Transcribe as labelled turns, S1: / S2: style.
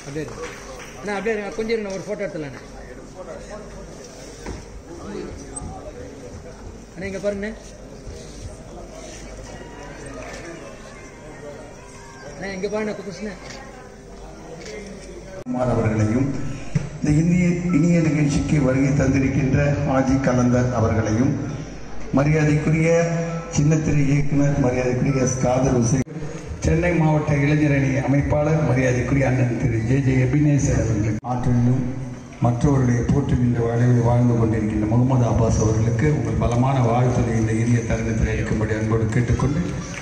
S1: அப்படியே இருங்க அண்ணா அப்படியே இருங்க கொஞ்சம் இருங்க ஒரு ஃபோட்டோ எடுத்துலாண்ணே அண்ணா இங்கே பாருங்கண்ணே அண்ணா இங்கே பாருண்ணே குப்புஸ்ண்ணே
S2: குமார் அவர்களையும் இந்த இந்திய இனிய நிகழ்ச்சிக்கு வருகை தந்திருக்கின்ற ஆஜி கலந்தர் அவர்களையும் மரியாதைக்குரிய சின்னத்திரை இயக்குனர் மரியாதைக்குரிய எஸ் காதர் ஹுசைன் சென்னை மாவட்ட இளைஞரணி அமைப்பாளர் மரியாதைக்குரிய அண்ணன் திரு ஜே ஜே எபினேசர் அவர்களுக்கு ஆற்றலிலும் மற்றவருடைய போற்றுகின்ற வாழ்வில் வாழ்ந்து கொண்டிருக்கின்ற முகமது அப்பாஸ் அவர்களுக்கு உங்கள் பலமான வாழ்த்துறை இந்த இனிய தருணத்தில் அளிக்கும்படி அன்போடு கேட்டுக்கொண்டு